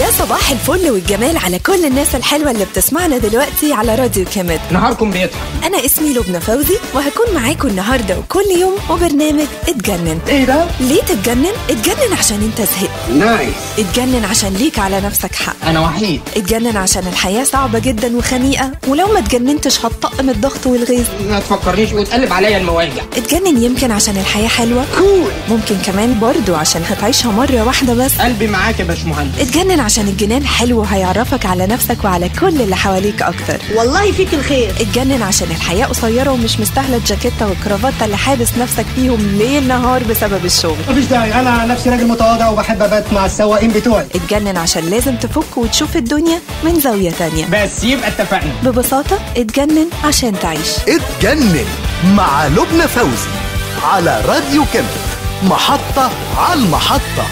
صباح الفل والجمال على كل الناس الحلوة اللي بتسمعنا دلوقتي على راديو كامت نهاركم بيضحك أنا اسمي لبنى فوزي وهكون معاكم النهاردة وكل يوم وبرنامج اتجنن ايه ده؟ ليه تتجنن؟ اتجنن عشان انت زهقت نايس اتجنن عشان ليك على نفسك حق انا وحيد اتجنن عشان الحياة صعبة جدا وخنيقة ولو ما اتجننتش هتطقم الضغط والغيظ ما تفكرنيش وتقلب عليا المواجع اتجنن يمكن عشان الحياة حلوة كول ممكن كمان برضو عشان هتعيشها مرة واحدة بس قلبي معاك يا باشمهندس اتجنن عشان الجنان حلو وهيعرفك على نفسك وعلى كل اللي حواليك اكتر والله فيك الخير اتجنن عشان الحياة قصيرة ومش مستاهلة الجاكيتة والكرافته اللي حابس نفسك فيهم ليل نهار بسبب الشغل مفيش داعي انا نفسي راجل متواضع وبحب ابات مع السواقين بتوعي اتجنن عشان لازم تفك وتشوف الدنيا من زاوية تانية بس يبقى اتفقنا ببساطة اتجنن عشان تعيش اتجنن مع لبنى فوزي على راديو كامل محطة على المحطة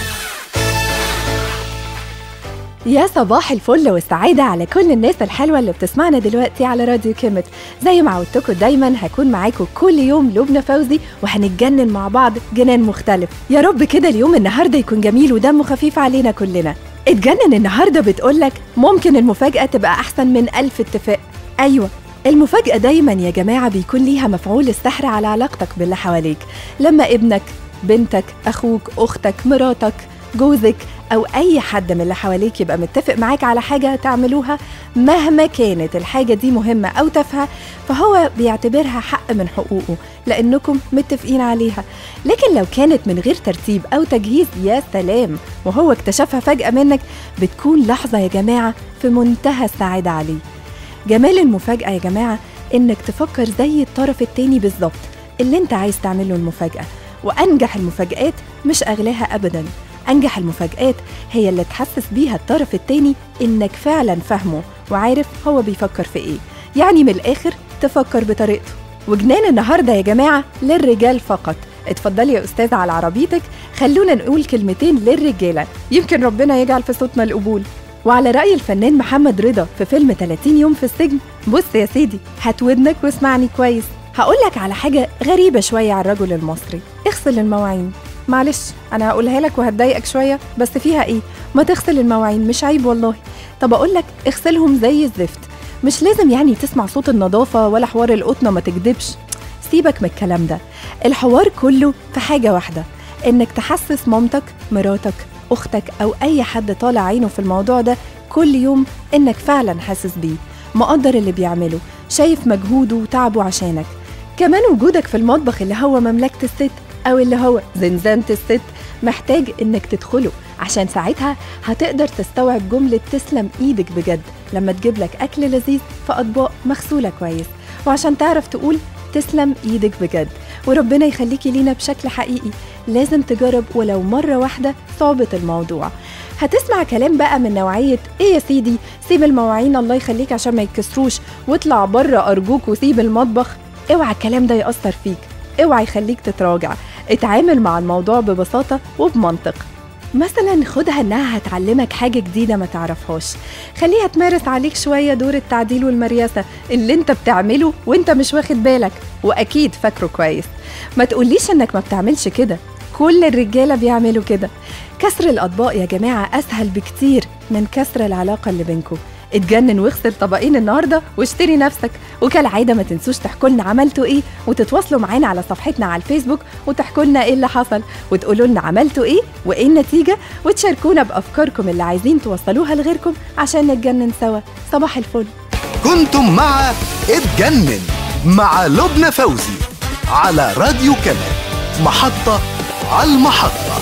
يا صباح الفل والسعادة على كل الناس الحلوة اللي بتسمعنا دلوقتي على راديو كيمت زي ما عودتكم دايما هكون معاكم كل يوم لبنى فوزي وهنتجنن مع بعض جنان مختلف يا رب كده اليوم النهاردة يكون جميل ودمه خفيف علينا كلنا اتجنن النهاردة بتقولك ممكن المفاجأة تبقى أحسن من ألف اتفاق أيوة المفاجأة دايما يا جماعة بيكون ليها مفعول السحر على علاقتك باللي حواليك لما ابنك بنتك أخوك أختك مراتك جوزك أو أي حد من اللي حواليك يبقى متفق معاك على حاجة تعملوها مهما كانت الحاجة دي مهمة أو تافهة فهو بيعتبرها حق من حقوقه لأنكم متفقين عليها لكن لو كانت من غير ترتيب أو تجهيز يا سلام وهو اكتشفها فجأة منك بتكون لحظة يا جماعة في منتهى السعادة عليه جمال المفاجأة يا جماعة إنك تفكر زي الطرف التاني بالظبط اللي انت عايز تعمله المفاجأة وأنجح المفاجآت مش أغلاها أبدا أنجح المفاجآت هي اللي تحسس بيها الطرف التاني إنك فعلا فاهمه وعارف هو بيفكر في إيه يعني من الآخر تفكر بطريقته وجنان النهاردة يا جماعة للرجال فقط اتفضلي يا أستاذة على عربيتك خلونا نقول كلمتين للرجالة يمكن ربنا يجعل في صوتنا القبول وعلى رأي الفنان محمد رضا في فيلم 30 يوم في السجن بص يا سيدي هات ودنك واسمعني كويس هقولك على حاجة غريبة شوية على الرجل المصري اغسل المواعين معلش انا هقولها لك وهتضايقك شويه بس فيها ايه ما تغسل المواعين مش عيب والله طب اقول لك اغسلهم زي الزفت مش لازم يعني تسمع صوت النظافه ولا حوار القطنه ما تكدبش سيبك من الكلام ده الحوار كله في حاجه واحده انك تحسس مامتك مراتك اختك او اي حد طالع عينه في الموضوع ده كل يوم انك فعلا حاسس بيه مقدر اللي بيعمله شايف مجهوده وتعبه عشانك كمان وجودك في المطبخ اللي هو مملكه الست أو اللي هو زنزانة الست محتاج إنك تدخله عشان ساعتها هتقدر تستوعب جملة تسلم إيدك بجد لما تجيب لك أكل لذيذ في أطباق مغسولة كويس وعشان تعرف تقول تسلم إيدك بجد وربنا يخليكي لينا بشكل حقيقي لازم تجرب ولو مرة واحدة صعوبة الموضوع هتسمع كلام بقى من نوعية ايه يا سيدي سيب المواعين الله يخليك عشان ما يتكسروش واطلع بره أرجوك وسيب المطبخ اوعى الكلام ده يأثر فيك اوعى يخليك تتراجع اتعامل مع الموضوع ببساطة وبمنطق مثلا خدها انها هتعلمك حاجة جديدة ما تعرفهاش خليها تمارس عليك شوية دور التعديل والمرياسة اللي انت بتعمله وانت مش واخد بالك واكيد فاكره كويس ما تقوليش انك ما بتعملش كده كل الرجالة بيعملوا كده كسر الأطباق يا جماعة أسهل بكتير من كسر العلاقة اللي بينكم اتجنن واغسل طبقين النهارده واشتري نفسك وكالعاده ما تنسوش تحكوا لنا عملتوا ايه وتتواصلوا معانا على صفحتنا على الفيسبوك وتحكوا لنا ايه اللي حصل وتقولوا لنا عملتوا ايه وايه النتيجه وتشاركونا بافكاركم اللي عايزين توصلوها لغيركم عشان نتجنن سوا صباح الفل كنتم مع اتجنن مع لبنى فوزي على راديو كامل محطة على المحطة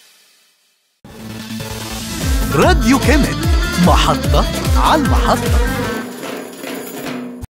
راديو كامل محطة على المحطة